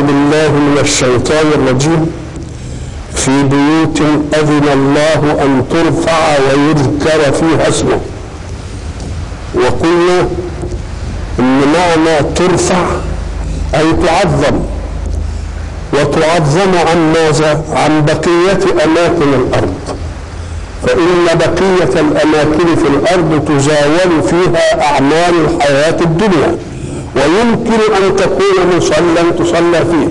بالله من الشيطان الرجيم في بيوت أذن الله أن ترفع ويذكر فيها اسمه وقلنا إن معنى ترفع أي تعظم وتعظم عن ماذا؟ عن بقية أماكن الأرض فإن بقية الأماكن في الأرض تزاول فيها أعمال الحياة الدنيا ويمكن أن تكون مصلى تصلى فيه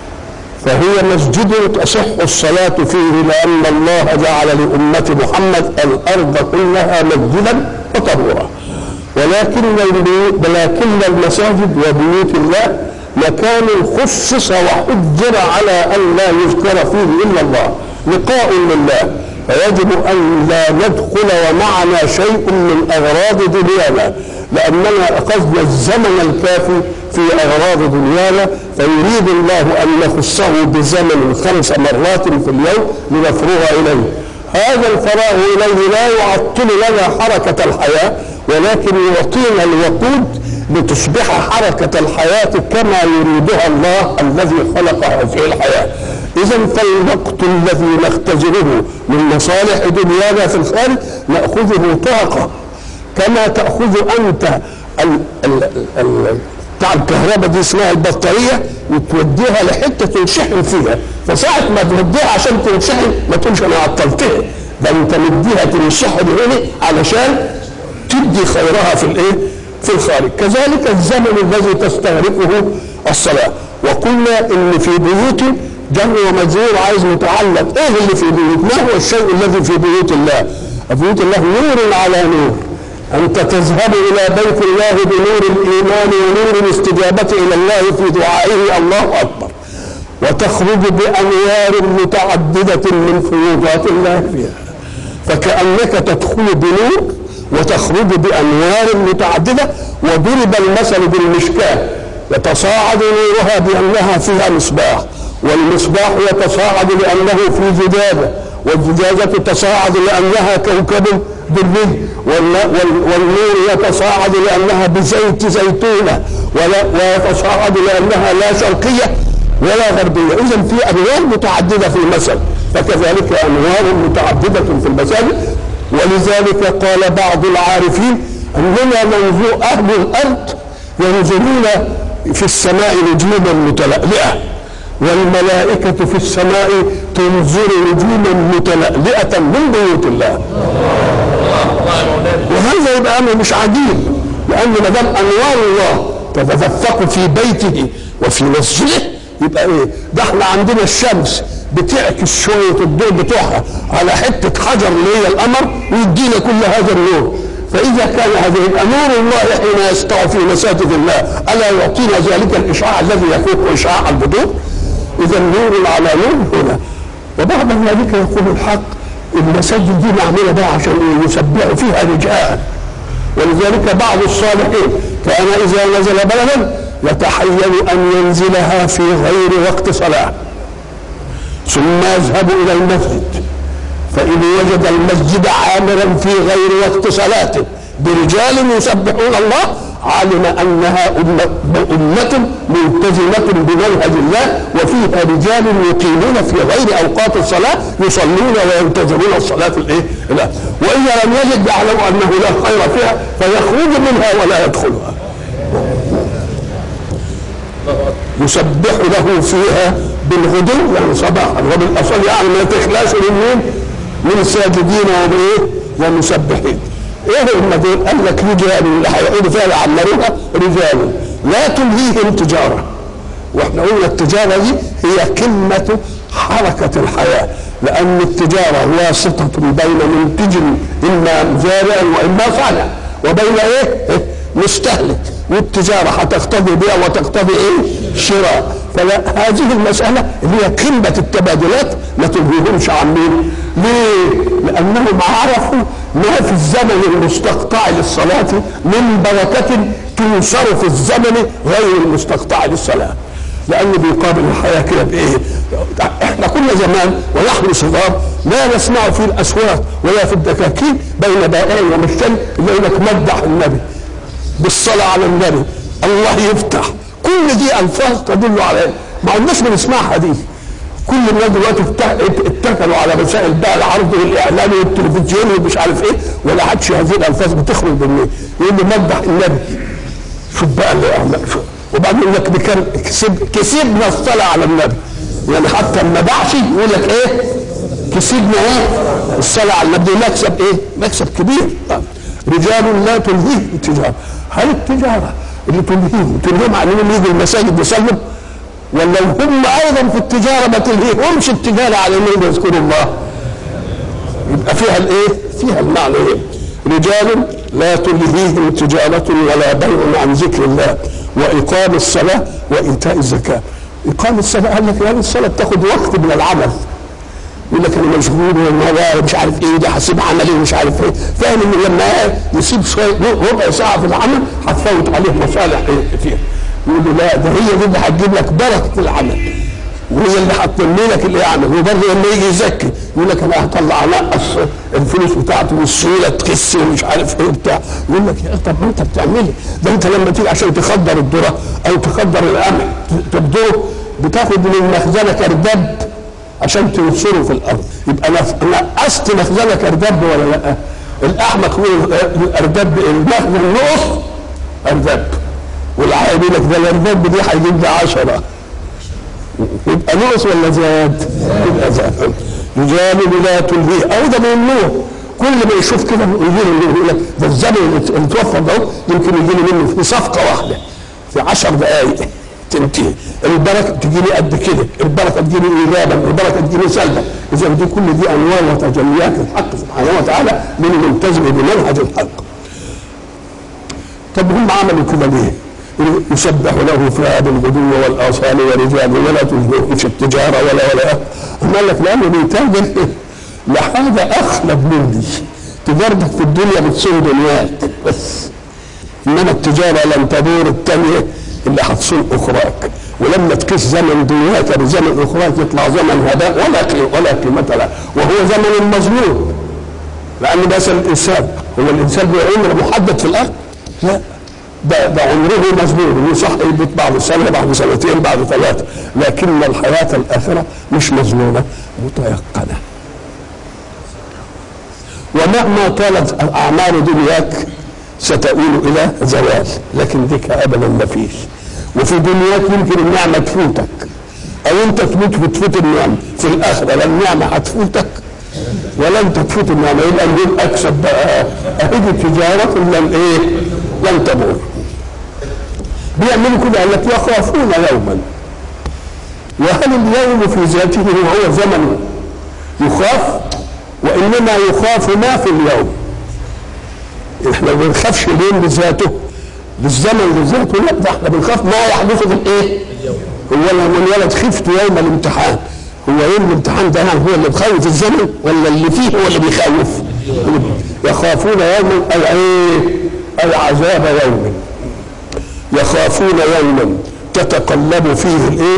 فهي مسجد تصح الصلاة فيه لأن الله جعل لأمة محمد الأرض كلها مسجدا وطهورا ولكن ولكن المساجد وبيوت الله مكان خصص وحجر على أن لا يذكر فيه إلا الله لقاء لله فيجب أن لا ندخل ومعنا شيء من أغراض دنيانا لأننا أخذنا الزمن الكافي في أغراض دنيانا فيريد الله أن نخصه بزمن خمس مرات في اليوم لنفرغ إليه هذا الفراغ إليه لا يعطل لنا حركة الحياة ولكن يعطينا الوقود لتصبح حركة الحياة كما يريدها الله الذي خلق هذه الحياة إذا فالوقت الذي نختزله من مصالح دنيانا في الخارج نأخذه طاقة كما تأخذ أنت ال ال ال بتاع الكهرباء دي اسمها البطارية وتوديها لحتة تنشحن فيها فساعة ما توديها عشان تنشحن ما تقولش أنا عطلتها ده أنت مديها تنشحن هنا علشان تدي خيرها في الإيه؟ في الخارج كذلك الزمن الذي تستغرقه الصلاة وقلنا إن في بيوت جمع ومجرور عايز متعلق ايه اللي في بيوت ما هو الشيء الذي في بيوت الله بيوت الله نور على نور أنت تذهب إلى بيت الله بنور الإيمان ونور الاستجابة إلى الله في دعائه الله أكبر وتخرج بأنوار متعددة من فيوضات الله فيها فكأنك تدخل بنور وتخرج بأنوار متعددة وضرب المثل بالمشكاة يتصاعد نورها بأنها فيها مصباح والمصباح يتصاعد لأنه في زجاجة والزجاجة تتصاعد لأنها كوكب دري والنور يتصاعد لأنها بزيت زيتونة ويتصاعد لأنها لا شرقية ولا غربية إذا في أنوار متعددة في المثل فكذلك أنوار متعددة في المساجد ولذلك قال بعض العارفين أننا منظور أهل الأرض ينظرون في السماء نجوما متلألئة والملائكة في السماء تنظر نجوما متلألئة من بيوت الله وهذا يبقى أمر مش عجيب لأن ما دام أنوار الله تتدفق في بيته وفي مسجده يبقى إيه؟ ده احنا عندنا الشمس بتعكس شوية الضوء بتوعها على حتة حجر اللي هي القمر ويدينا كل هذا النور فإذا كان هذا يبقى نور الله حين يسطع في مساجد الله ألا يعطينا ذلك الإشعاع الذي يفوق إشعاع البدور إذا نور على نور هنا وبعد ذلك يقول الحق المساجد دي معمولة بقى عشان يسبحوا فيها رجال ولذلك بعض الصالحين كان إذا نزل بلدا يتحين أن ينزلها في غير وقت صلاة ثم يذهب إلى المسجد فإن وجد المسجد عامرا في غير وقت صلاته برجال يسبحون الله علم انها امه ملتزمه بمنهج الله وفيها رجال يقيمون في غير اوقات الصلاه يصلون ويلتزمون الصلاه الايه؟ واذا لم يجد يعلم انه لا خير فيها فيخرج منها ولا يدخلها. يسبح له فيها بالغدو يعني صباحا وبالاصل يعني ما تخلاش من مين؟ من ساجدين وبايه؟ ومسبحين. ايه هم دول؟ قال لك رجال اللي هيقعدوا فيها يعمروها رجال لا تلهيهم تجاره. واحنا قلنا التجاره دي هي قمه حركه الحياه لان التجاره واسطه بين منتج اما زارع واما صانع وبين ايه؟ مستهلك والتجاره هتقتضي بيع وتقتضي ايه؟ شراء فلا هذه المساله اللي هي قمه التبادلات ما تلهيهمش عن مين؟ ليه؟ لانهم عرفوا ما في الزمن المستقطع للصلاه من بركه تنشر في الزمن غير المستقطع للصلاه لانه بيقابل الحياه كده بايه؟ احنا كنا زمان ونحن صغار لا نسمع في الاسواق ولا في الدكاكين بين بائع ومشتري الا يقول لك مدح النبي بالصلاه على النبي الله يفتح كل دي الفاظ تدل على ما عندناش بنسمعها دي كل الناس دلوقتي ات- اتكلوا على وسائل بقى العرض والاعلامي والتلفزيون ومش عارف ايه ولا عادش هذه الالفاظ بتخرج من يقول لي مدح النبي شوف بقى اللي شوف. وبعدين يقول لك بكم كسب كسبنا الصلاه على النبي يعني حتى ما باعش يقول لك ايه كسبنا ايه الصلاه على النبي مكسب ايه مكسب كبير آه. رجال لا تلهيهم التجاره هل التجاره اللي تلهيهم تلهيهم عن انهم يجوا المساجد يصلوا ولا هم ايضا في التجاره ما تلهيهمش التجاره على انهم يذكروا الله يبقى فيها الايه؟ فيها المعنى ايه؟ رجال لا تلهيهم تجارة ولا بيع عن ذكر الله وإقام الصلاة وإيتاء الزكاة. إقام الصلاة قال لك يعني الصلاة بتاخد وقت من العمل. يقول لك أنا مشغول وأنا مش عارف إيه ده هسيب عملي ومش عارف إيه، فاهم إن لما يسيب شوية ربع ساعة في العمل هتفوت عليه مصالح كتير. يقول له لا ده هي دي اللي هتجيب لك بركة العمل. وهي اللي هتنمي لك اللي يعمل وبرضه لما يجي يزكي يقول لك انا هطلع انقص الفلوس بتاعته والسيوله تخس ومش عارف ايه وبتاع يقول لك يا طب ما انت بتعملي ده انت لما تيجي عشان تخدر الذره او تخدر القمح تبدره بتاخد من المخزنه كردب عشان تنشره في الارض يبقى انا نقصت مخزنه كردب ولا لا؟ الاحمق يقول الاردب المخزن نقص اردب والعائل يقول لك ده الاردب دي هيجيب لي 10 يبقى نقص ولا زاد؟ يبقى زاد يجامل لا تلهيه او ده من النور كل ما يشوف كده يجي له يقول لك ده الزمن اللي اتوفر ده يمكن يجي لي منه في صفقه واحده في 10 دقائق تنتهي البركه تجي لي قد كده البركه تجي لي ايجابا البركه تجي لي سلبا اذا دي كل دي انواع وتجليات الحق سبحانه وتعالى من الملتزم بمنهج الحق طب هم عملوا كده ليه؟ يسبح له فيها بالغدو والاصال ورجال ولا تلهيهم في التجاره ولا ولا قال لك لانه بيتاجر لحاجه اخلد من دي تجارتك في الدنيا بتصون دنياك بس انما التجاره لن تدور الثانيه اللي هتصون اخراك ولما تكش زمن دنياك بزمن اخراك يطلع زمن هباء ولا قيمة ولا قيمه له وهو زمن مظلوم لان مثلا الانسان هو الانسان له عمر محدد في الارض لا ده ده عمره مظلوم يصح يبيت بعد سنه بعد سنتين بعد ثلاثه لكن الحياه الاخره مش مظلومه متيقنه ومهما كانت اعمار دنياك ستؤول الى زوال لكن ديك ابدا ما فيش وفي دنياك يمكن النعمه تفوتك او انت تموت وتفوت النعمه في الاخره لا النعمه هتفوتك ولا انت تفوت النعمه يبقى نقول اكسب بقى اهدي تجاره لن ايه لن تبور بيعملوا كده قال لك يخافون يوما وهل اليوم في ذاته هو زمن يخاف وانما يخاف ما في اليوم احنا ما بنخافش اليوم بذاته بالزمن بذاته لا ده احنا بنخاف ما يحدث في الايه؟ هو لما الولد خفت يوم الامتحان هو يوم الامتحان ده هو اللي بخوف الزمن ولا اللي فيه هو اللي بيخوف؟ يخافون يوما اي ايه؟ اي عذاب يوم يخافون يوما تتقلب فيه الايه؟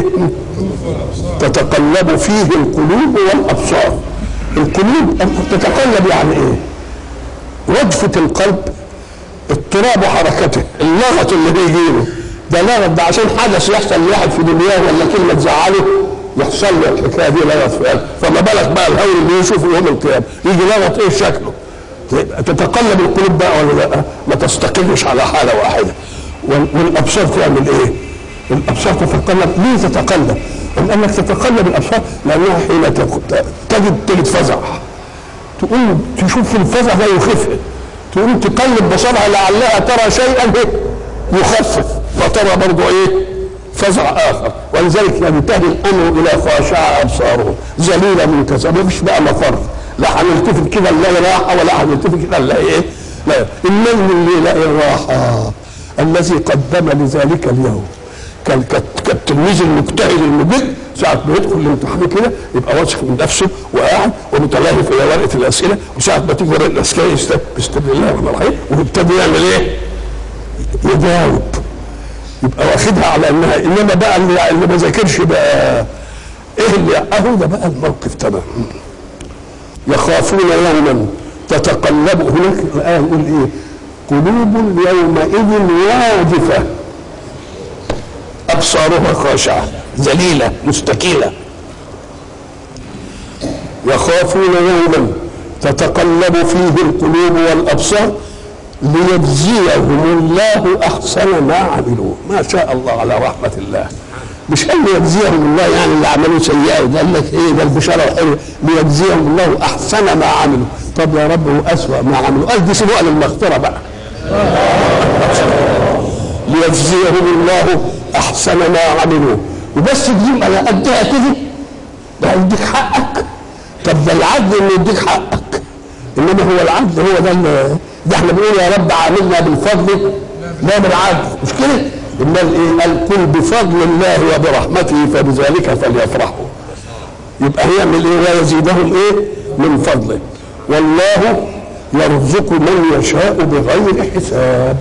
تتقلب فيه القلوب والابصار القلوب تتقلب يعني ايه؟ رجفة القلب اضطراب حركته اللغط اللي بيجيله ده لغط ده عشان حدث يحصل لواحد في دنياه ولا كلمة تزعله يحصل له الحكايه دي لغط في قلبه فما بالك بقى الهول اللي يشوفه يوم القيامه يجي لغط ايه شكله تتقلب القلوب بقى ولا لا ما تستقرش على حاله واحده والابصار تعمل ايه؟ الابصار تتقلب ليه تتقلب؟ أم انك تتقلب الابصار لانها حين تجد تجد فزع تقوم تشوف الفزع ده يخف تقوم تقلب بصرها لعلها ترى شيئا يخفف فترى برضه ايه؟ فزع اخر ولذلك ينتهي الامر الى خاشعه ابصارهم ذليله منكسره مفيش بقى مفر لا هنلتفت كده نلاقي راحه ولا هنلتفت كده نلاقي ايه؟ لا الليل اللي يلاقي الراحه الذي قدم لذلك اليوم كالتلميذ المجتهد المجد ساعة ما يدخل الامتحان كده يبقى واثق من نفسه وقاعد ومتلهف الى ورقة الأسئلة وساعة ما تيجي ورقة الأسئلة بسم الله الرحمن الرحيم ويبتدي يعمل إيه؟ يجاوب يبقى واخدها على انها انما بقى اللي, اللي ما ذاكرش بقى ايه اللي اهو ده بقى الموقف تمام يخافون يوما تتقلب هناك الايه يقول ايه؟ قلوب يومئذ واجفه ابصارها خاشعه ذليله مستكينه يخافون يوما تتقلب فيه القلوب والابصار ليجزيهم الله احسن ما عملوا ما شاء الله على رحمه الله مش قال ليجزيهم الله يعني اللي عملوا سيئه ده قال لك ايه ده البشاره الحلوه ليجزيهم الله احسن ما عملوا طب يا رب واسوا ما عملوا قال دي سيبوها للمغفره بقى ليجزيهم الله احسن ما عملوا وبس تجيب على قدها كده ده يديك حقك طب ده العدل انه يديك حقك انما هو العدل هو ده اللي ده احنا بنقول يا رب عاملنا بالفضل لا بالعدل مش كده؟ امال ايه؟ قال قل بفضل الله وبرحمته فبذلك فليفرحوا يبقى هيعمل ايه؟ ويزيدهم ايه؟ من فضله والله يرزق من يشاء بغير حساب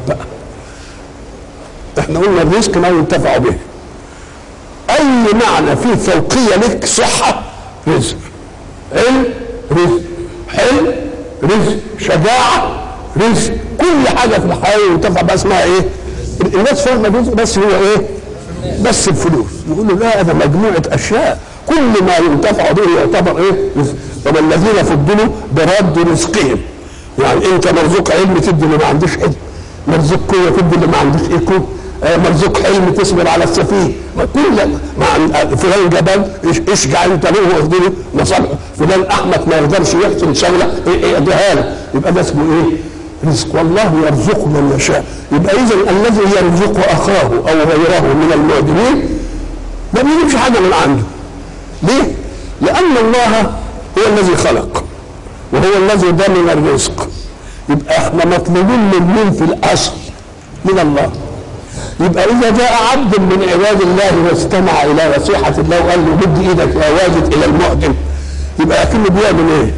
احنا قلنا الرزق ما ينتفع به اي معنى فيه فوقيه لك صحه رزق علم رزق حلم رزق شجاعه رزق كل حاجه في الحياه ينتفع بها اسمها ايه؟ الناس فاهمه الرزق بس هو ايه؟ بس الفلوس يقول له لا ده مجموعه اشياء كل ما ينتفع به يعتبر ايه؟ رزق طب الذين فضلوا برد رزقهم يعني انت مرزوق علم تدي اللي ما عندوش علم مرزوق قوه تدي اللي ما عندوش ايه قوه آه، مرزوق حلم تصبر على السفيه كل مع فلان جبان إيش- اشجع انت له واخدله مصالحه فلان احمق ما يقدرش يحسن شغله إيه إيه اديها له يبقى ده اسمه ايه؟ رزق والله يرزق من يشاء يبقى اذا الذي يرزق اخاه او غيره من المعدمين ما بيجيبش حاجه من عنده ليه؟ لان الله هو الذي خلق وهو الذي ضمن الرزق يبقى احنا مطلوبين من مين في الاصل من الله يبقى اذا جاء عبد من عباد الله واستمع الى نصيحه الله وقال له مد ايدك يا واجد الى المعدم يبقى اكنه بيعمل ايه؟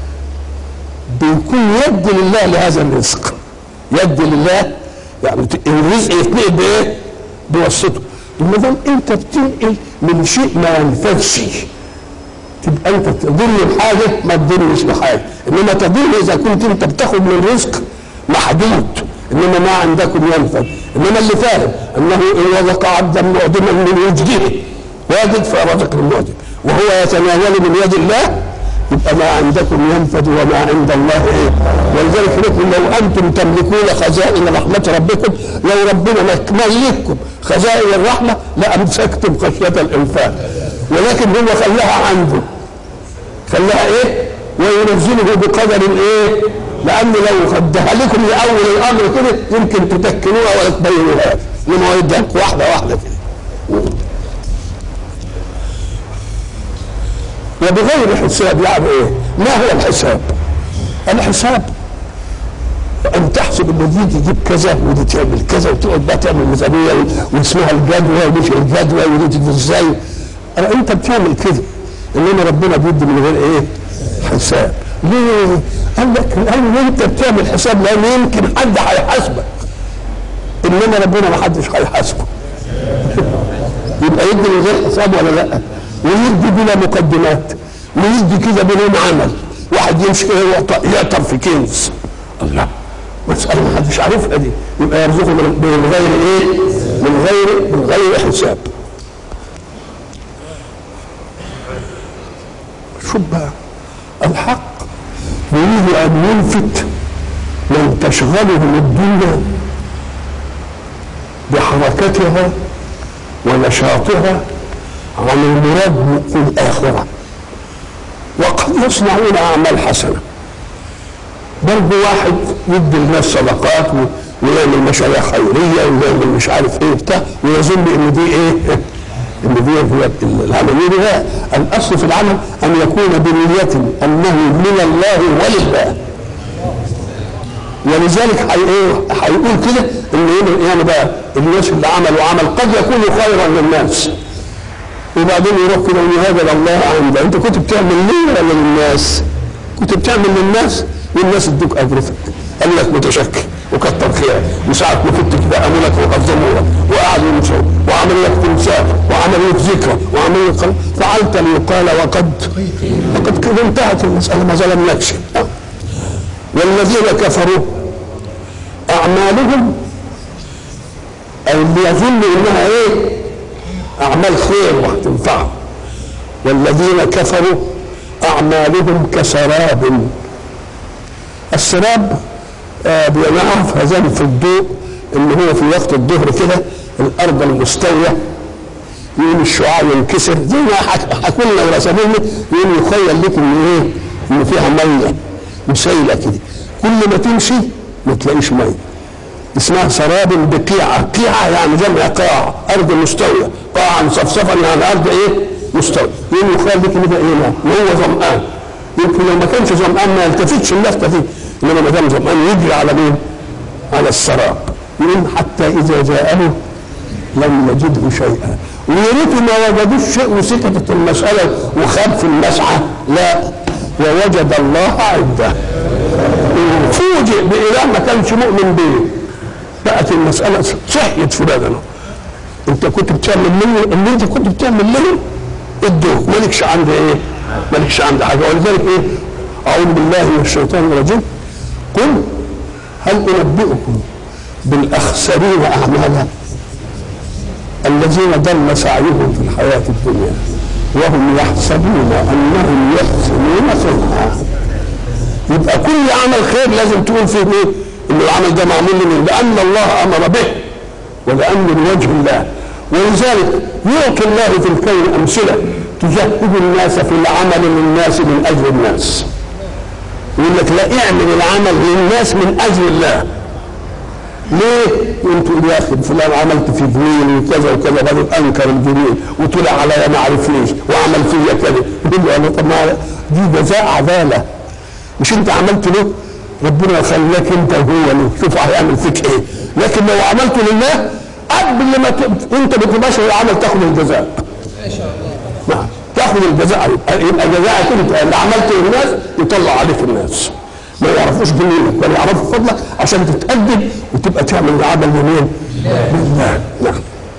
بيكون يد لله لهذا الرزق يد لله يعني ت- الرزق يتنقل بايه؟ بواسطته ما دام انت بتنقل من شيء ما ينفذش تبقى انت تضل بحاجه ما تضلش بحاجه انما تضل اذا كنت انت بتاخد من رزق محدود انما ما عندكم ينفذ انما اللي فاهم انه ان رزق عبدا معدما من وجده واجد فرزق المعدم وهو يتناول من يد الله يبقى ما عندكم ينفذ وما عند الله ايه ولذلك نقول لو انتم تملكون خزائن رحمه ربكم لو ربنا مك- ملككم خزائن الرحمه لامسكتم خشيه الانفاق ولكن هو خلاها عنده خلاها ايه وينزله بقدر ايه لان لو خدها لكم لاول الامر كده يمكن تدكنوها ولا تبينوها انما هو يديها واحده واحده كده وبغير حساب يعني ايه؟ ما هو الحساب؟ الحساب ان تحسب ان دي تجيب كذا ودي تعمل كذا وتقعد بقى تعمل ميزانيه واسمها الجدوى ومش الجدوى ودي تجي ازاي؟ أنا انت بتعمل كده انما ربنا بيدي من غير ايه؟ حساب ليه؟ قال لك لان انت بتعمل حساب لان يمكن حد هيحاسبك انما ربنا ما حدش هيحاسبه يبقى يدي من غير حساب ولا لا؟ ويدي بلا مقدمات ويدي كده بدون عمل واحد يمشي كده يعط- يعطر في كنز الله مسألة ما حدش عارفها دي يبقى يرزقه من من غير ايه؟ من غير من غير حساب شوف بقى الحق يريد ان يلفت من تشغلهم الدنيا بحركتها ونشاطها عن المراد في الآخرة وقد يصنعون أعمال حسنة برضه واحد يدي الناس صدقات و- ويعمل مشاريع خيرية ويعمل مش عارف ايه بتاع ويظن ان دي ايه ان دي هي العملية دي لا الأصل في العمل أن يكون بنية أنه من الله ولله ولذلك حي ايه هيقول كده ان يوم القيامه بقى الناس اللي عملوا عمل قد يكون خيرا للناس وبعدين يروح كده ويقول هذا لله عنده انت كنت بتعمل ليه ولا للناس؟ كنت بتعمل للناس والناس ادوك اجرتك قال لك متشكر وكتر خيرك وساعة ما كنت كده قاموا لك وقدموا لك وقعدوا يمشوا وعملوا لك تمثال وعملوا لك ذكرى وعملوا لك قل- فعلت ليقال وقد وقد كده انتهت المسألة ما ظلمناكش والذين كفروا أعمالهم أو اللي يظن إنها إيه اعمال خير وهتنفعهم والذين كفروا اعمالهم كسراب السراب آه بينعرف هذان في الضوء ان هو في وقت الظهر كده الارض المستويه يقوم الشعاع ينكسر زي ما حكوا لنا ورسمونا يقوم يخيل لك ان ايه ان فيها ميه مسيله كده كل ما تمشي ما تلاقيش ميه اسمها سراب بقيعه قيعه يعني جمع قاع ارض مستويه قاعا صفصفا يعني ارض ايه مستويه يقوم يخيل لك ان ده ايه ماء وهو ظمآن يمكن لو ما كانش ظمآن ما يلتفتش اللفته دي انما ما دام ظمآن يجري على مين؟ على السراب يقول حتى اذا جاءه لم يجده شيئا ويا ريت ما وجدوش شيء وسكتت المسألة وخاب في المسعى لا ووجد الله عنده فوجئ بإله ما كانش مؤمن به بقت المسألة صحيت في بدنه انت كنت بتعمل منه اللي انت كنت بتعمل منه ادوه مالكش عند ايه مالكش عند حاجة ولذلك ايه أعوذ بالله من الشيطان الرجيم قل هل أنبئكم بالأخسرين أعمالا الذين ضل سعيهم في الحياة الدنيا وهم يحسبون أنهم يحسنون صنعا يبقى كل عمل خير لازم تقول فيه ايه؟ ان العمل ده معمول لمن؟ لأن الله أمر به ولأن لوجه الله ولذلك يعطي الله في الكون أمثلة تزهد الناس في العمل للناس من أجل الناس يقول لك لا اعمل العمل للناس من أجل الله ليه؟ انت يا اخي فلان عملت في جميل وكذا وكذا بعدين انكر الجميل وطلع عليا ما عرفنيش وعمل فيا كذا يقول له انا طب ما دي جزاء عداله مش انت عملت له ربنا خلاك انت وهو له شوف هيعمل فيك ايه لكن لو عملته لله قبل ما ت... انت بتباشر العمل تاخد الجزاء ما شاء الله نعم تاخد الجزاء يبقى جزاءك انت اللي عملته للناس يطلع عليك الناس ما يعرفوش جميلك ولا يعرفوا فضلك عشان تتقدم وتبقى تعمل العمل لمين؟ لله نعم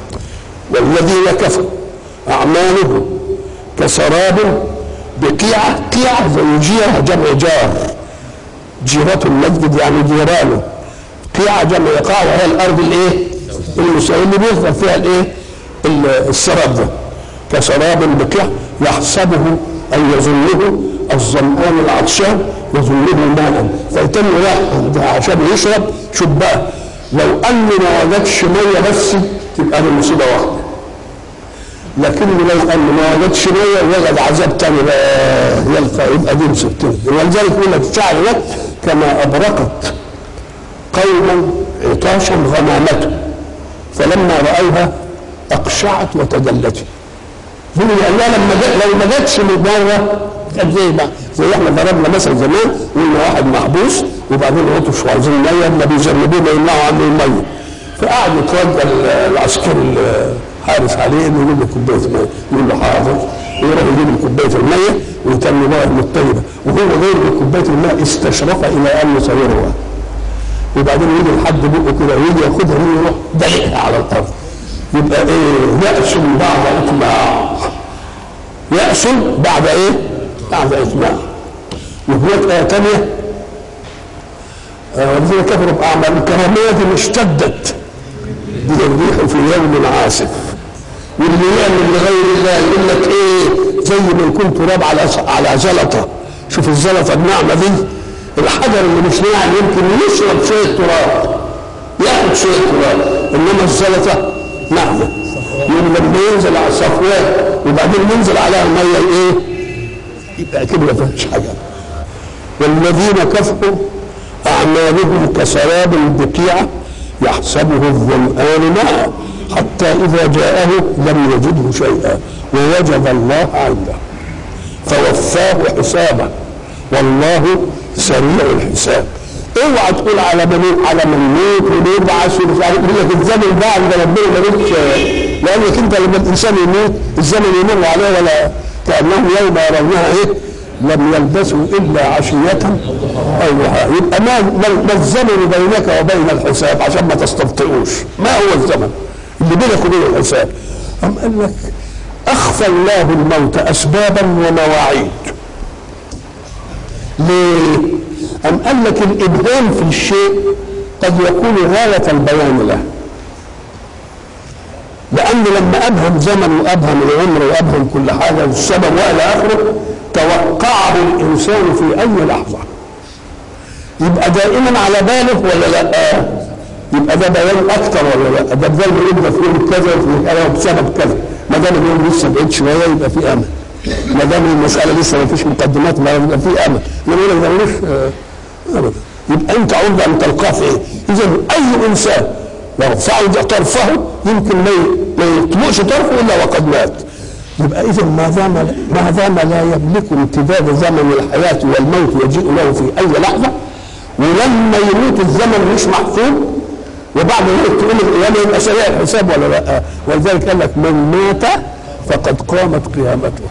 والذين كفروا اعمالهم كسراب بقيعه قيعه زي جيره جمع جار جيرة المسجد يعني جيرانه قيعه جمع قاع وهي الارض الايه؟ المساويه اللي بيظهر فيها الايه؟ السراب ده كسراب بقيع يحسبه أو يظنه الظمآن العطشان يظنه ماء فيتم راح عشان يشرب شباه لو أنه ما وجدش مية بس تبقى دي مصيبة واحدة لكن لو أن ما وجدش مية وجد عذاب تاني بقى يلقى يبقى دي مصيبتين ولذلك يقول لك الشعر ده كما أبرقت قوما عطاشا غمامته فلما رأوها أقشعت وتجلت هو لأنها لما جاء لو ما جاتش من بره كانت زي بقى زي احنا ضربنا مثلا زمان قلنا واحد محبوس وبعدين عطش وعايزين ميه ما بيجنبوه ما يمنعوا عنه الميه فقعد يتوجه العسكري الحارس عليه انه يجيب له كوبايه ميه يقول له حاضر ويروح يجيب له كوبايه الميه ويتم ميه مطيبه وهو غير بكوبايه الماء استشرف الى ان يصيرها وبعدين يجي لحد بقه كده ويجي ياخدها منه يروح دلقها على الارض يبقى ايه يأس بعد اطماع يأس بعد ايه بعد اطماع وهناك آية تانية الذين كفروا بأعمال الكرامية اشتدت بالريح في يوم عاصف واللي يعمل لغير الله يقول لك ايه زي ما يكون تراب على على زلطه شوف الزلطه الناعمه دي الحجر اللي مش ناعم يمكن يشرب شويه تراب ياخد شويه تراب انما الزلطه نعمة يوم لما ينزل على الصفوات وبعدين ينزل عليها المية ايه؟ يبقى كده ما فيهاش حاجة والذين كفروا أعمالهم كسراب بقيعة يحسبه الظمآن ماء حتى إذا جاءه لم يجده شيئا ووجد الله عنده فوفاه حسابه والله سريع الحساب اوعى تقول على من على من يموت ونبعث ومش عارف يقول لك الزمن ده عند ربنا ملوش لانك انت لما الانسان يموت الزمن يمر عليه ولا كانهم يوم يرونها ايه لم يلبسوا الا عشيه او ضحاها يبقى ما ما الزمن بينك وبين الحساب عشان ما تستبطئوش ما هو الزمن اللي بينك وبين الحساب أم قال لك اخفى الله الموت اسبابا ومواعيد ليه؟ أم قال لك الإبهام في الشيء قد يكون غاية البيان له لأن لما أبهم زمن وأبهم العمر وأبهم كل حاجة والسبب وإلى آخره توقعه الإنسان في أي لحظة يبقى دائما على باله ولا لا؟ يبقى ده بيان أكتر ولا لا؟ ده بدل ما يبقى في يوم كذا وفي كذا بسبب كذا ما دام اليوم لسه بعيد شوية يبقى في أمل ما دام المسألة لسه ما فيش مقدمات ما يبقى في أمل إنما يقول لك ده ملوش آه، أبدا يبقى أنت عرضة أن تلقاه في إيه؟ إذا أي إنسان لو صعد طرفه يمكن ما ي- ما يطلقش طرفه الا وقد مات يبقى اذا ما دام ما دام لا يملك امتداد زمن الحياه والموت يجيء له في اي لحظه ولما يموت الزمن مش محسوب وبعد ذلك تقول القيامه يبقى سريع الحساب ولا لا ولذلك قال لك من مات فقد قامت قيامته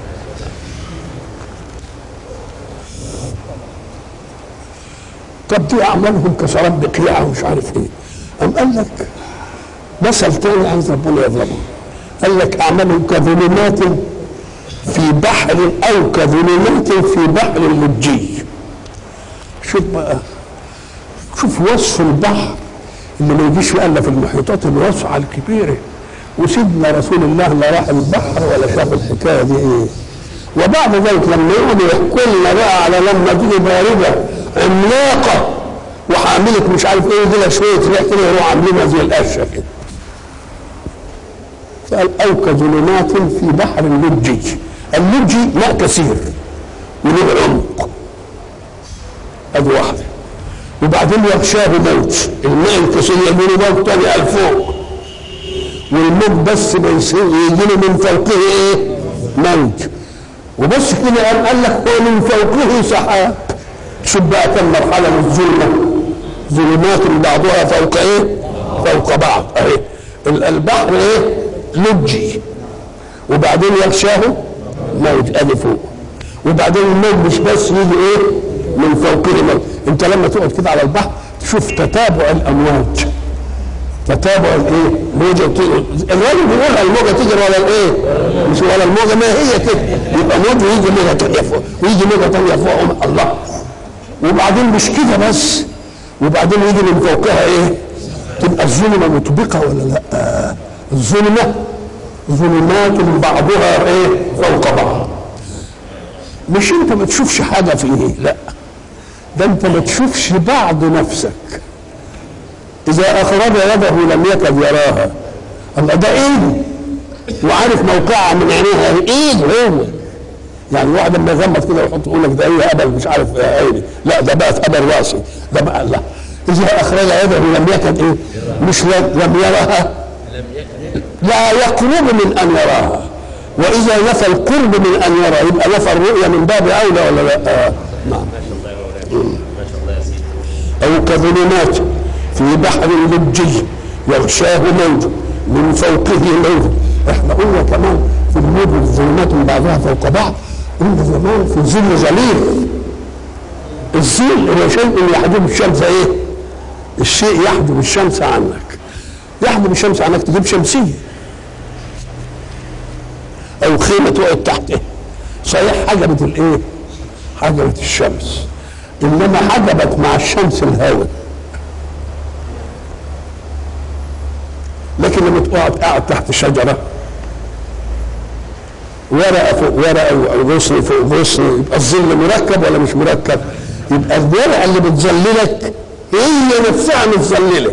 طب دي اعمالهم كسراب بقيعه ومش عارف ايه أم قال لك مثل تاني عايز ربنا يضربه قال لك اعمالهم كظلمات في بحر او كظلمات في بحر لجي شوف بقى شوف وصف البحر اللي ما يجيش الا في المحيطات الواسعه الكبيره وسيدنا رسول الله لا راح البحر ولا شاف الحكايه دي ايه وبعد ذلك لما يقعد يحكي لنا بقى على لما تيجي بارده عملاقه وحاملة مش عارف ايه دي لها شويه ريح كده يروحوا عاملينها زي القشه كده قال او كظلمات في بحر لجي اللجي ماء كثير وله عمق ادي واحده وبعدين يغشاه موج الماء الكثير يجي له موج تاني قال فوق والموج بس ما يصير يجي له من فوقه ايه؟ موج وبس كده قال قال لك هو من فوقه سحاب شوف بقى كم مرحله من الظلمه ظلمات بعضها فوق ايه؟ فوق بعض اهي ال- البحر ايه؟ لجي وبعدين يغشاه موج ادي فوق وبعدين الموج مش بس يجي ايه؟ من فوقه موج انت لما تقعد كده على البحر تشوف تتابع الامواج تتابع الايه؟ موجه بت- الراجل بيقول الموجه تجري ولا الايه؟ مش ولا الموجه ما هي كده يبقى موج ويجي موجه ثانيه فوق ويجي موجه ثانيه فوق الله وبعدين مش كده بس وبعدين يجي من فوقها ايه؟ تبقى الظلمه مطبقه ولا لا؟ الظلمه ظلمات بعضها ايه؟ فوق بعض مش انت ما تشوفش حاجه فيه لا ده انت ما تشوفش بعض نفسك اذا اخرج يده لم يكد يراها الله ده ايده وعارف موقعها من عينيها ايده هو يعني واحد لما يغمض كده ويحط يقول لك ده ايه هبل مش عارف ايه عيني لا ده بقت هبل راسي ده بقى لا اذا اخرج يده لم يكد ايه مش لم لم يرها لا يقرب من ان يراها واذا نفى القرب من ان يرى يبقى نفى الرؤيه من باب اولى ولا لا آه. نعم أو كظلمات في بحر لجي يغشاه موج من فوقه موج احنا قلنا كمان في الموج الظلمات من بعضها فوق بعض قلنا زمان في ظل ظليل الظل هو شيء يحجب الشمس ايه؟ الشيء يحجب الشمس عنك يحجب الشمس عنك تجيب شمسيه او خيمه تقعد تحتها صحيح حجبت الايه؟ حجبت الشمس انما حجبت مع الشمس الهواء لكن لما تقعد قاعد تحت شجره ورقه فوق ورقه او غصن فوق غصن يبقى الظل مركب ولا مش مركب؟ يبقى الورقه اللي بتظللك هي نفسها متظلله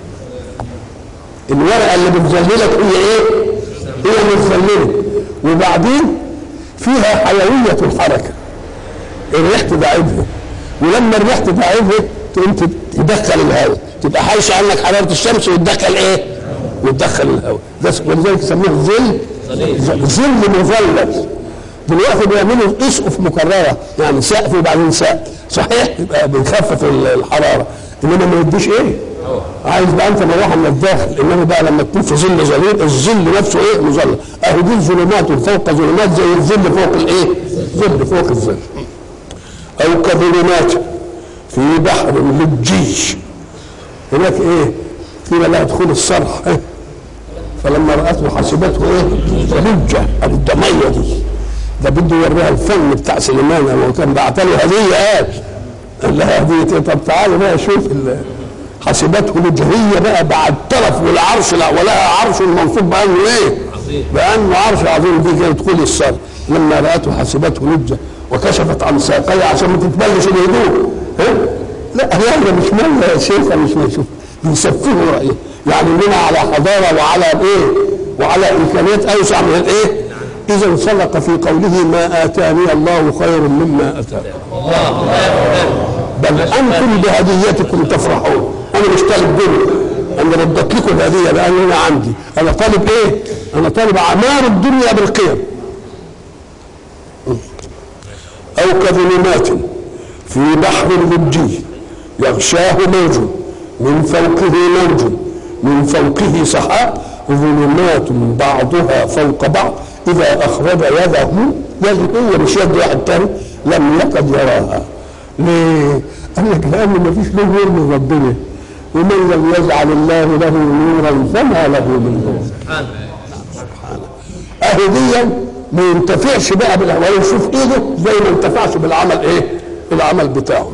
الورقه اللي بتظللك هي ايه؟ هي متظلله وبعدين فيها حيويه الحركه الريح تدعبها ولما الريح تدعبها تقوم تدخل الهواء تبقى حايشه عنك حراره الشمس وتدخل ايه؟ وتدخل الهواء ده ولذلك يسموه ظل ظل مظلل دلوقتي بيعملوا اسقف مكرره يعني سقف وبعدين سقف صحيح يبقى بيخفف الحراره انما ما يديش ايه؟ عايز بقى انت مروحه من الداخل انما بقى لما تكون في ظل ظليل الظل نفسه ايه؟ مظلل اهو دي ظلمات فوق ظلمات زي الظل فوق الايه؟ ظل فوق الظل او كظلمات في بحر لجي هناك ايه؟ قيل لا يدخل الصرح إيه؟ فلما رأته حسبته ايه؟ لجة قالت ده ميه دي ده بده يوريها الفن بتاع سليمان هو كان بعت له هديه قال قال لها هديه إيه؟ طب تعالوا بقى شوف ال- حسبته لجهية بقى بعد طرف والعرش لا ولها عرش منصوب بأنه ايه؟ بأنه عرش عظيم دي كانت تقول الصلاة لما رأته حسبته لجة وكشفت عن ساقيها عشان ما تتبلش الهدوء ها؟ لا هي مش مالة يا شيخ مش نشوف بيسفهوا رأيه يعني لنا على حضارة وعلى ايه؟ وعلى إمكانيات أوسع من الايه؟ إذا صدق في قوله ما آتاني الله خير مما آتاكم بل أنتم بهديتكم تفرحون أنا مش طالب دنيا أنا ردت لكم الهدية لأن أنا عندي أنا طالب إيه؟ أنا طالب أعمار الدنيا بالقيم أو كظلمات في بحر لجي يغشاه موج من فوقه موج من فوقه سحاب ظلمات بعضها فوق بعض إذا أخرج يده يده هي مش يد واحد تاني لم يكد يراها ليه؟ قال لك لأن ما فيش له نور من ربنا ومن لم يجعل الله له نورا فما له من نور أهي دي ما ينتفعش بقى بالعمل ولا يشوف ايده زي ما انتفعش بالعمل ايه؟ العمل بتاعه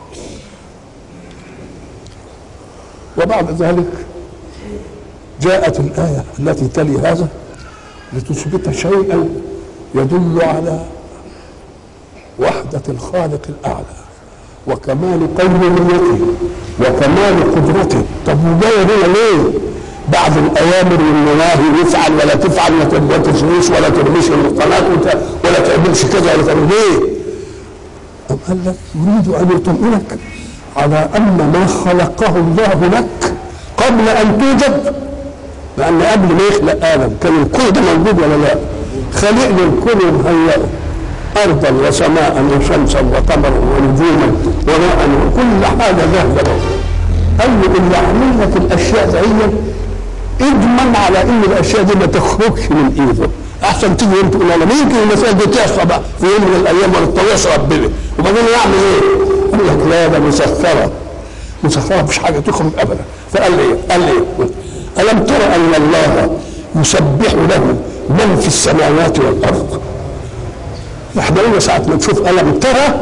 وبعد ذلك جاءت الآية التي تلي هذا لتثبت شيئا يدل على وحدة الخالق الأعلى وكمال قوميته وكمال قدرته طب وجاي هنا ليه؟ بعد الأوامر والنواهي يفعل ولا تفعل ولا تشريش ولا ترميش القناة ولا تعملش كذا ولا تعمل ليه؟ أم قال لك يريد أن يطمئنك على أن ما خلقه الله لك قبل أن توجد لأن قبل ما يخلق آدم كان الكون ده موجود ولا لا؟ خلق له الكون ومهيئه أرضا وسماء وشمسا وقمرا ونجوما وماء وكل حاجة جاهزة قال له اللي عامل لك الأشياء دي اضمن على إن الأشياء دي ما تخرجش من إيده أحسن تيجي أنت تقول أنا ممكن المسألة دي تحصل بقى في يوم من الأيام ولا تطوعش ربنا وبعدين يعمل إيه؟ قال لك لا ده مسخرة مسخرة مفيش حاجة تخرج أبدا فقال لي إيه؟ قال لي إيه؟ ألم ترى أن الله يسبح له من في السماوات والأرض احنا قلنا ساعة ما تشوف ألم ترى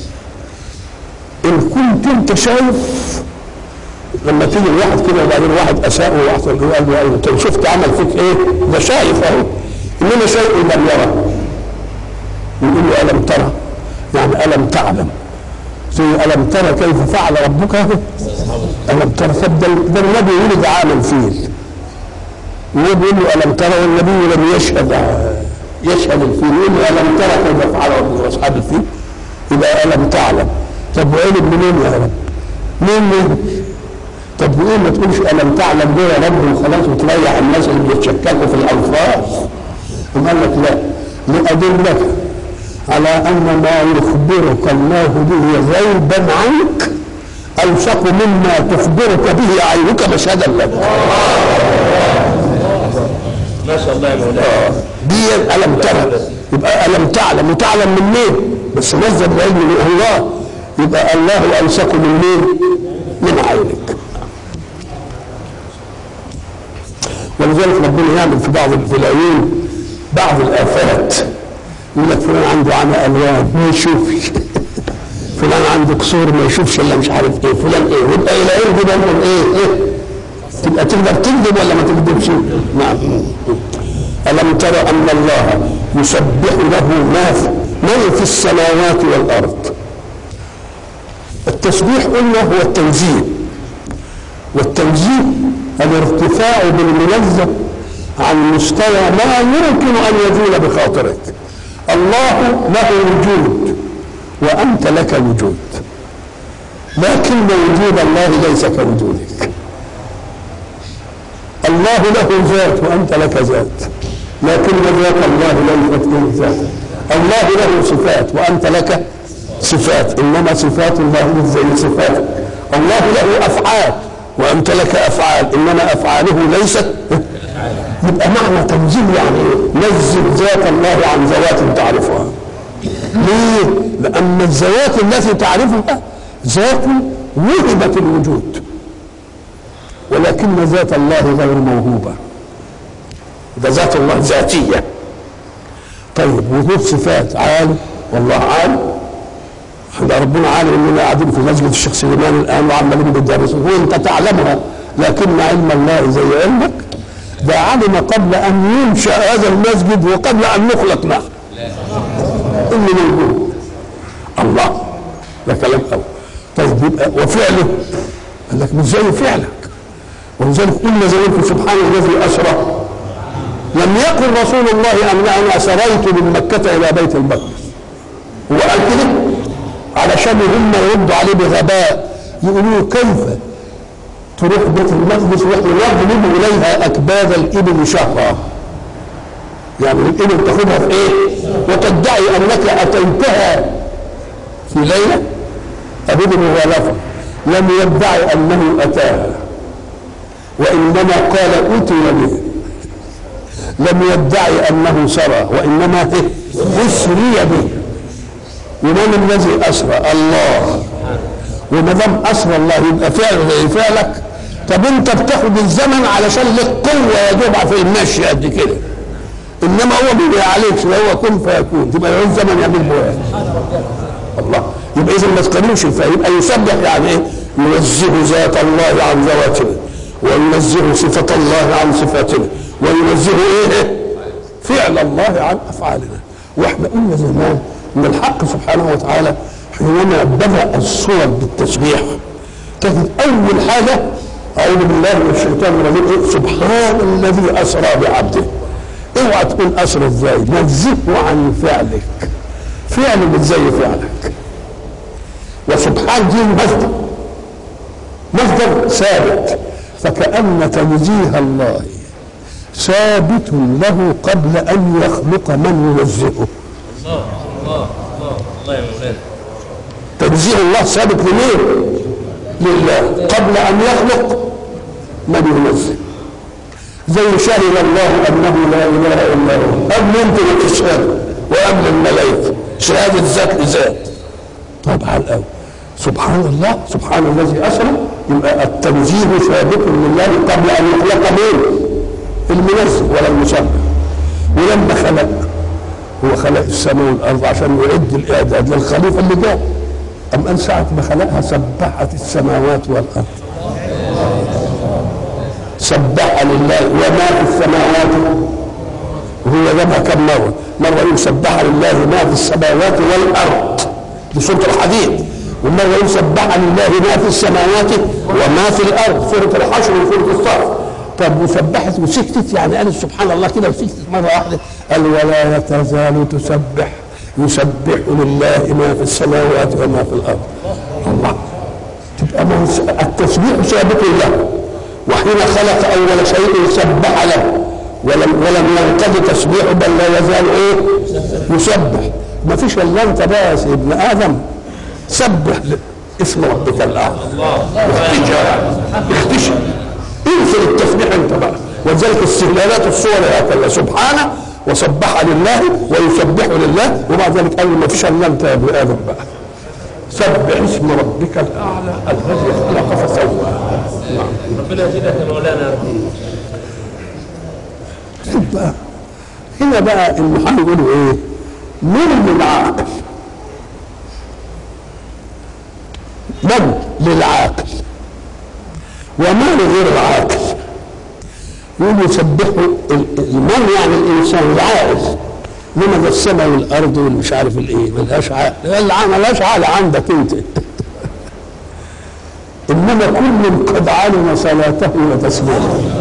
إن كنت أنت شايف لما تيجي الواحد كده وبعدين واحد أساء وواحد قال له أنت شفت عمل فيك إيه؟ ده شايف أهو إنما شيء لم يرى يقول له ألم ترى يعني ألم تعلم زي ألم ترى كيف فعل ربك ألم ترى طب ده ده النبي ولد عام الفيل والنبي يقول له ألم ترى والنبي لم يشهد يشهد الفيل يقول له ألم ترى كيف فعل ربك وأصحاب الفيل يبقى ألم تعلم طب وعلم منين يا رب؟ مين مين؟ طب وايه ما تقولش الم تعلم دول يا رب وخلاص وتريح الناس اللي بيتشككوا في الالفاظ قال لك لا لادلك على ان ما يخبرك الله به غيبا عنك اوثق مما تخبرك به عينك مشهدا لك ما شاء الله يا مولانا دي الم ترى يبقى الم تعلم وتعلم من مين بس نزل العلم من الله يبقى الله اوثق من مين من عينك ولذلك ربنا يعمل في بعض في العيون بعض الافات يقول لك فلان عنده عمى الوان ما يشوفش فلان عنده قصور ما يشوفش الا مش عارف ايه فلان ايه يبقى العين دي برضه ايه ايه تبقى تقدر تكذب ولا ما تكذبش؟ نعم ألم ترى أن الله يسبح له ما في من في السماوات والأرض التسبيح قلنا هو التنزيه والتنزيه الارتفاع بالمنزه عن مستوى ما يمكن ان يزول بخاطرك الله له وجود وانت لك وجود لكن وجود الله ليس كوجودك الله له ذات وانت لك ذات لكن ذات الله ليست ذاتا الله له صفات وانت لك صفات انما صفات الله مش زي صفاتك الله له افعال وانت لك افعال انما افعاله ليست يبقى معنى تنزيل يعني ايه؟ نزل ذات الله عن ذوات تعرفها ليه؟ لان الذوات التي تعرفها ذات وهبت الوجود ولكن ذات الله غير موهوبه ده ذات الله ذاتيه طيب وجود صفات عالم والله عالم احنا ربنا عالم اننا قاعدين في مسجد الشيخ سليمان الان وعمالين بندرسوا وانت تعلمها لكن علم الله زي علمك ده علم قبل ان ينشا هذا المسجد وقبل ان نخلق نحن اللي موجود الله ده كلام قوي طيب يبقى وفعله قال لك مش زي فعلك ولذلك قلنا زمان سبحان الذي اسرى لم يقل رسول الله ان انا اسريت من مكه الى بيت المقدس هو قال كده علشان هم يردوا عليه بغباء يقولوا له كيف تروح بيت المقدس واحنا نضرب اليها اكباد الابل شهرا يعني الابل تاخذها في ايه؟ وتدعي انك اتيتها في ليله ابدا مغالفه لم يدعي انه اتاها وانما قال اتي به لم يدعي انه سرى وانما اسري به ومن الذي اسرى الله وما دام اسرى الله يبقى فعله زي فعلك طب انت بتاخد الزمن علشان لك قوه يا جماعه في المشي قد كده انما هو ما عليك لا هو كن فيكون تبقى يعوز زمن يعمل بواب الله يبقى اذا ما تقارنوش يبقى يسبح يعني ايه؟ ينزه ذات الله عن ذواتنا وينزه صفة الله عن صفاتنا وينزه ايه؟ فعل الله عن افعالنا واحنا قلنا زمان ان الحق سبحانه وتعالى حينما بدا الصور بالتسبيح كانت اول حاجه اعوذ بالله من الشيطان الرجيم إيه؟ سبحان الذي اسرى بعبده اوعى تكون اسرى ازاي نزهه عن فعلك فعله مش زي فعلك وسبحان دي مصدر مصدر ثابت فكأن تنزيه الله ثابت له قبل أن يخلق من ينزهه الله الله الله الله يا مولانا تنزيه الله ثابت لمين؟ لله قبل أن يخلق من ينزه زي شهد الله أنه لا إله إلا هو قبل أنت ما تشهد وقبل الملائكة شهادة ذات لذات طبعا الأول سبحان الله سبحان الذي أسرى يبقى التنزيه ثابت لله قبل أن يخلق مين؟ المنزه ولا المسبح ولما خلق هو خلق السماء والارض عشان يعد الاعداد للخليفه اللي جاء ام ان ساعه ما خلقها سبحت السماوات والارض سبح لله وما في السماوات وهو جابها كم مره مره يقول سبح لله ما في السماوات والارض دي سوره الحديد ومره يقول سبح لله ما في السماوات وما في الارض سوره الحشر وسوره الصف طب وسبحت وسكتت يعني قالت سبحان الله كده وسكتت مره واحده قال ولا تزال تسبح يسبح لله ما في السماوات وما في الارض الله تبقى ما هو التسبيح ثابت له وحين خلق اول شيء سبح له ولم ولم ينقضي تسبيحه بل لا يزال ايه؟ يسبح ما فيش الا انت بقى يا ابن ادم سبح اسم ربك الاعلى اختشى اختشى انزل التسبيح انت بقى ولذلك استهلالات الصور هكذا سبحانه وسبح لله ويسبح لله وبعد ذلك قال ما فيش الا انت يا ابن ادم بقى سبح اسم ربك الاعلى الذي خلق فسوى ربنا يزيدك يا مولانا شوف بقى هنا بقى المحامي يقولوا ايه؟ من للعاقل من للعاقل وما لغير العاقل يقول يسبحوا المن يعني الانسان العاقل انما ده السماء والارض والمش عارف الايه ملهاش عقل ملهاش عقل عندك انت انما كل قد علم صلاته وتسبيحه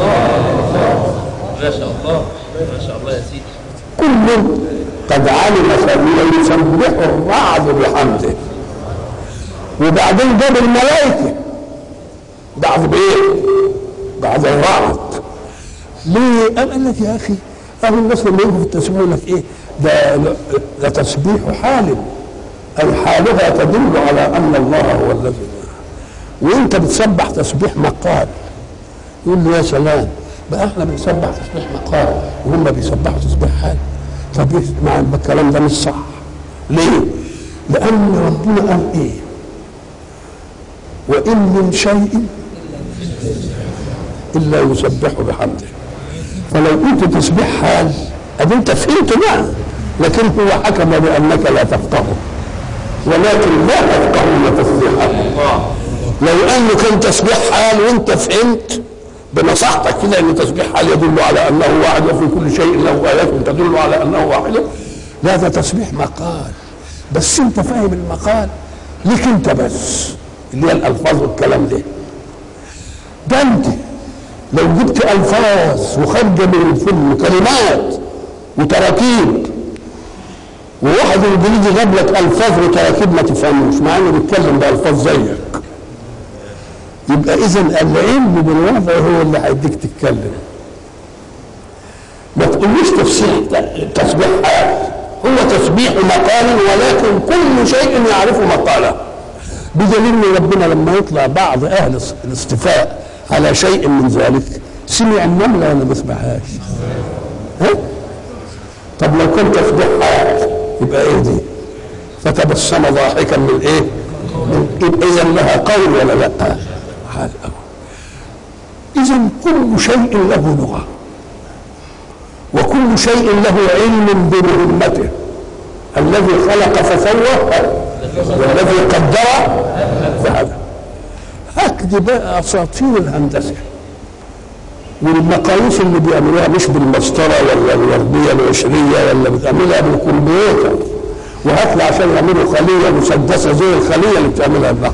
ما شاء الله ما شاء الله يا سيدي كل قد علم صلاته يسبح الرعد بحمده وبعدين جاب الملائكه بعد بايه؟ بعد الرعد ليه؟ قال قال لك يا اخي اهو الناس لما يجوا في التسبيح يقول لك ايه؟ ده ده تسبيح حال اي حالها تدل على ان الله هو الذي وانت بتسبح تسبيح مقال يقول له يا سلام بقى احنا بنسبح تسبيح مقال وهم بيسبحوا تسبيح حال طب مع الكلام ده مش صح ليه؟ لان ربنا قال ايه؟ وان من شيء الا يسبح بحمده فلو قلت تسبيح حال ادي انت فهمت بقى لكن هو حكم بانك لا تفقهه ولكن لا تفقهون تسبيحه لو انه كان تسبيح حال وانت فهمت بنصحتك كده ان تسبيح حال يدل على انه واحد وفي كل شيء له ايات تدل على انه واحد لا ده تسبيح مقال بس انت فاهم المقال ليك انت بس اللي هي الالفاظ والكلام ده ده انت لو جبت الفاظ وخارجه من الفم كلمات وتراكيب وواحد انجليزي جاب لك الفاظ وتراكيب ما تفهموش مع انه بيتكلم بالفاظ زيك يبقى اذا العلم بالوضع هو اللي هيديك تتكلم ما تقولوش تفسير تسبيح حال هو تسبيح مقال ولكن كل شيء يعرفه مقاله بدليل ان ربنا لما يطلع بعض اهل الاصطفاء على شيء من ذلك سمع النمله ولا ما سمعهاش؟ ها؟ طب لو كان تسبيح حال يبقى ايه دي؟ فتبسم ضاحكا من ايه؟ يبقى اذا لها قول ولا لا؟ حال اذا كل شيء له لغه وكل شيء له علم بمهمته الذي خلق فسوى والذي قدر فهدى هكذا بقى اساطير الهندسه والمقاييس اللي بيعملوها مش بالمسطره ولا الورديه العشريه ولا بتعملها بالكمبيوتر وهات لي عشان يعملوا خليه مسدسه زي الخليه اللي بتعملها النقل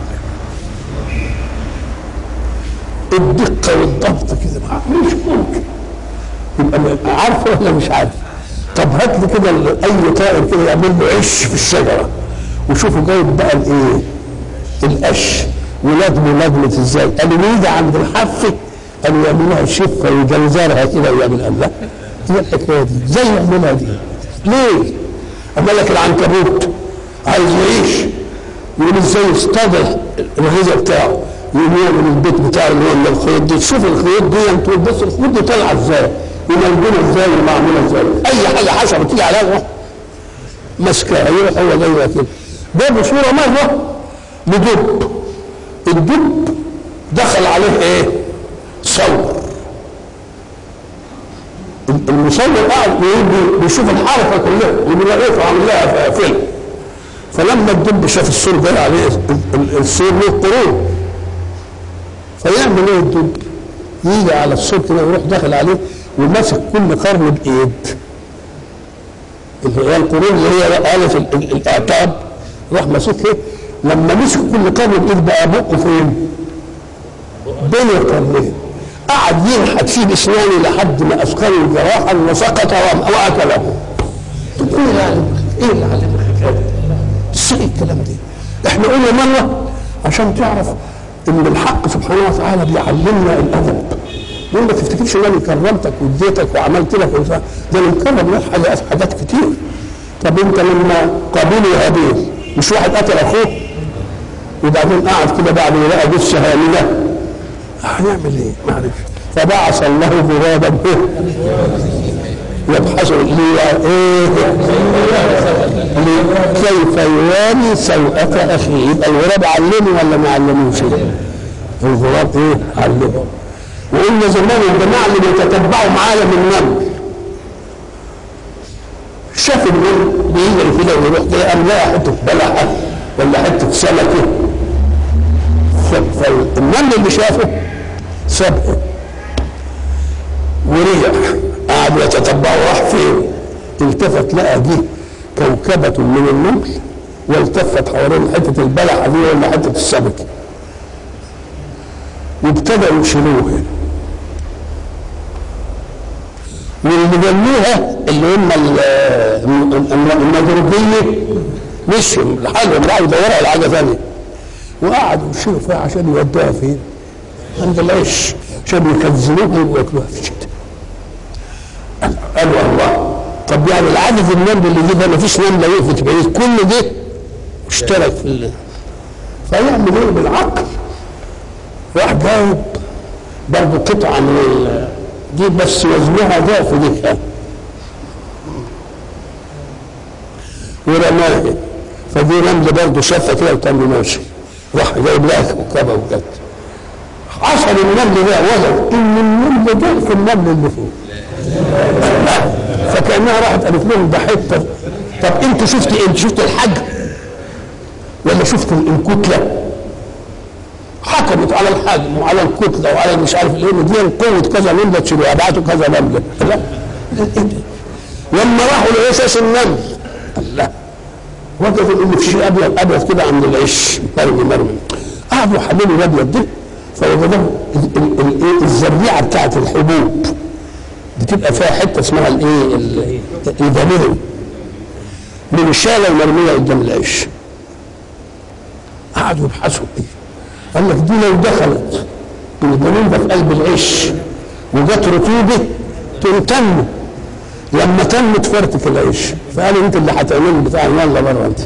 الدقه والضبط كده مش ممكن يبقى عارفه ولا مش عارف طب هات لي كده اي طائر كده يعمل له عش في الشجره وشوفوا جايب بقى الايه القش ولادمه لدمه ازاي قالوا يجي عند الحافه قالوا يعملوها شفه ويجلزرها كده ويعمل قال لا هي الحكايه دي ازاي يعملها دي ليه؟ اما لك العنكبوت عايز يعيش يقول ازاي يصطاد الغذاء بتاعه يقوم يعمل البيت بتاعه اللي هو الخيوط دي تشوف الخيوط دي انت بس الخيوط دي طالعه ازاي وملجونه ازاي ومعموله ازاي اي حاجه حشره تيجي عليها يروح ماسكاها يروح هو جايبها كده جابوا صوره مره لدب الدب دخل عليه ايه؟ صور المصور قاعد بيشوف الحركه كلها وبيلاقيها عامل لها فيلم فلما الدب شاف الصور ده عليه الصور له قرون فيعمل ايه الدب؟ يجي على الصور كده ويروح داخل عليه وماسك كل قرن بايد اللي هي القرون اللي هي آلة الاعتاب راح ماسكها لما مسك كل قرن بايد بقى بقه فين؟ بين القرنين قعد ينحت فيه باسنانه لحد ما اثقله جراحا وسقط واكله تقول يعني ايه اللي علمك الحكايه ازاي الكلام ده؟ احنا قلنا مره عشان تعرف ان الحق سبحانه وتعالى بيعلمنا الادب يقول ما تفتكرش ان انا كرمتك واديتك وعملت لك ده انا مكرم لك حاجات حاجات كتير طب انت لما قابلوا هابيل مش واحد قتل اخوه وبعدين قعد كده بعد ما لقى جثه هامله هنعمل ايه؟ معلش فبعث الله غرابا به يبحث لي ايه كيف يواري سوءة اخيه يبقى الغراب علمه ولا ما علموش الغراب ايه علمه وقلنا زمان الجماعه اللي بيتتبعوا معايا من النمل شاف النمل بيجري كده ويروح كده قام لقى حته بلحه ولا حته سمكه فالنمل اللي شافه سابقه ورجع قعد يتتبع راح فين التفت لقى دي كوكبة من النمل والتفت حوالين حتة البلحة دي ولا حتة السمك وابتدأوا يشيلوها واللي جنوها اللي هم المضروبية مشوا لحالهم راحوا يدوروا على حاجة ثانية وقعدوا يشيلوا فيها عشان يودوها فين؟ عند العيش عشان يخزنوها وياكلوها في الشتاء قالوا الله طب يعني العدد النمل اللي جه ده ما فيش نمله وقفت بعيد كل ده اشترك في ال... فيعمل ايه بالعقل راح جايب برضه قطعه من ال... دي بس وزنها ضعف دي ورماها فدي نمله برضه شافها كده وكان ماشي راح جايب لها كوكبه وجت حصل النمل ده وجد ان النمل ده في النمل اللي فوق فكانها راحت قالت لهم ده حته طب انت شفت ايه؟ انت شفت الحجم ولا شفت الكتله حكمت على الحجم وعلى الكتله وعلى مش عارف ايه دي قوه كذا نمله تشيل ابعاته كذا نمله لا لما راحوا لاساس النمل لا وجدوا ان في شيء ابيض ابيض كده عند العش مرمي مرمي قعدوا يحللوا الابيض ده فوجدوا ال- ال- ال- إيه الزريعه بتاعت الحبوب بتبقى فيها حته اسمها الايه ال- الجنين من الشاله المرميه قدام العش قعدوا يبحثوا قال لك دي لو دخلت الجنين ده في قلب العش وجت رطوبه تنتن لما تم تفرتك العيش فقالوا انت اللي هتعمل بتاع يلا بره انت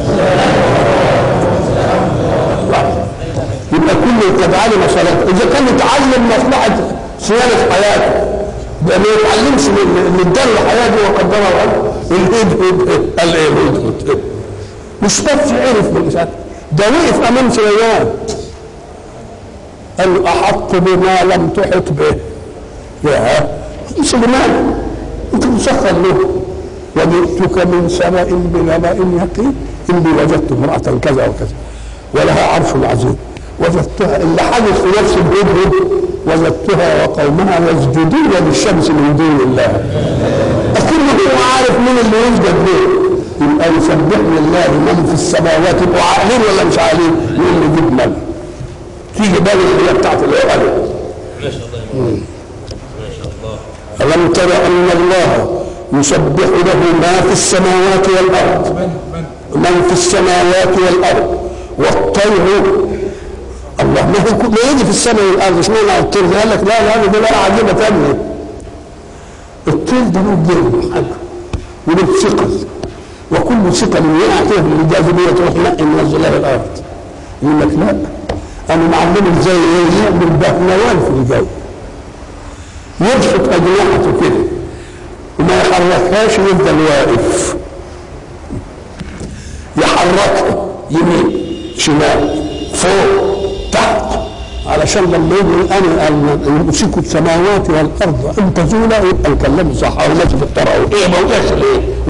يبقى كل تجعل مصالحه اذا كان يتعلم مصلحه صيانه حياته ده ما يتعلمش من من دل حياته وقدرها وقال الهدهد قال ايه الهدهد مش بس عرف بالإشارة ده وقف امام سليمان قال له احط بما لم تحط به يا سليمان انت مسخر له وجئتك من سبأ بنبأ يقين اني وجدت امرأة كذا وكذا ولها عرش عظيم وجدتها اللي حدث في نفس الهدهد وجدتها وقومها يسجدون للشمس من دون الله أكنه هو عارف مين اللي يسجد له يبقى يسبح لله من في السماوات يبقوا عاقلين ولا مش عاقلين؟ مين اللي يجيب مال؟ تيجي بالي اللي هي بتاعت العقل ما شاء الله يا مولانا. ما شاء الله ألم تر أن الله يسبح له ما في السماوات والأرض من في السماوات والأرض والطير الله ما هو كل- ما يجي في السماء والأرض اشمعنى الطير ده؟ قال لك لا لا ده لا عجيبة ثانية الطير ده له جرم حاجة وله ثقل وكل ثقل يقع كده في الجاذبية تروح نقي منزلها الأرض يقول لك لا أنا معلمه ازاي ايه يعمل بهلوان في الجو يبسط اجنحته كده وما يحركهاش يفضل واقف يحركها يمين شمال فوق تحت علشان لما يجي انا يمسكوا السماوات والارض ان تزولا يبقى الكلام صح او ماشي في الطرق ايه ما وقعش ليه؟